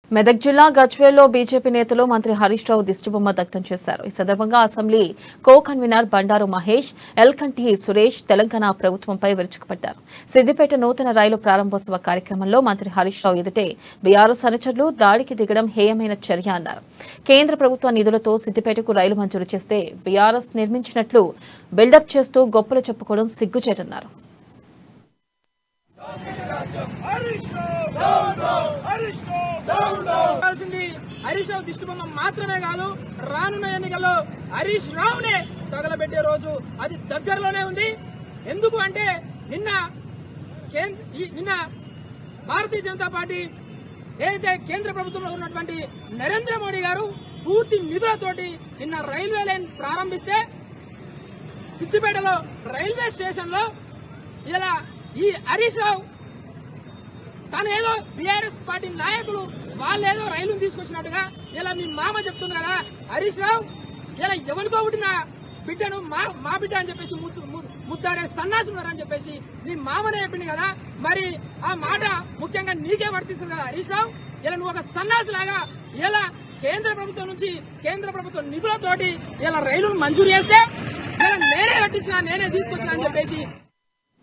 మెదక్ జిల్లా గజ్వేల్లో బీజేపీ నేతలు మంత్రి హరీష్ రావు దిష్టిబొమ్మ దగ్ధం చేశారు ఈ సందర్భంగా assembly co convener Bandaru Mahesh Elkanti Suresh Telangana ప్రభుత్వంపై విరుచుకుపడ్డారు సిద్దిపేట నూతన రైలు ప్రారంభోత్సవ కార్యక్రమంలో మంత్రి హరీష్ రావు ఎదుటే బీఆర్ఎస్ అనుచరులు దాడికి దిగడం హేయమైన చర్య అన్నారు కేంద్ర ప్రభుత్వ నిధులతో సిద్దిపేటకు రైలు మంజూరు చేస్తే బీఆర్ఎస్ నిర్మించినట్లు బిల్డప్ చేస్తూ గొప్పలు చెప్పుకోవడం సిగ్గుచేటన్నారు కావాల్సింది హరీష్ రావు దిష్టిబొమ్మ మాత్రమే కాదు రానున్న ఎన్నికల్లో హరీష్ రావునే తగలబెట్టే రోజు అది దగ్గరలోనే ఉంది ఎందుకు అంటే నిన్న కేంద్ర ఈ- నిన్న భారతీయ జనతా పార్టీ ఏదైతే కేంద్ర ప్రభుత్వంలో ఉన్నటువంటి నరేంద్ర మోడీ గారు పూర్తి నిధులతోటి నిన్న రైల్వే లైన్ ప్రారంభిస్తే సిద్దిపేటలో రైల్వే స్టేషన్ లో ఇలా ఈ హరీష్ రావు తను ఏదో బీఆర్ఎస్ పార్టీ నాయకులు వాళ్ళేదో రైలును తీసుకొచ్చినట్టుగా ఇలా మీ మామ చెప్తుంది కదా హరీష్ రావు ఇలా ఎవరికో పుట్టిన బిడ్డను మా మా బిడ్డ అని చెప్పేసి ముద్దు- ము- ముద్దాడే సన్నాసి ఉన్నారని చెప్పేసి నీ మామనే చెప్పింది కదా మరి ఆ మాట ముఖ్యంగా నీకే వర్తిస్తుంది కదా హరీష్ రావు ఇలా నువ్వు ఒక సన్నాసి లాగా ఇలా కేంద్ర ప్రభుత్వం నుంచి కేంద్ర ప్రభుత్వ నిధులతోటి ఇలా రైలును మంజూరు చేస్తే ఇలా నేనే కట్టించిన నేనే తీసుకొచ్చిన అని చెప్పేసి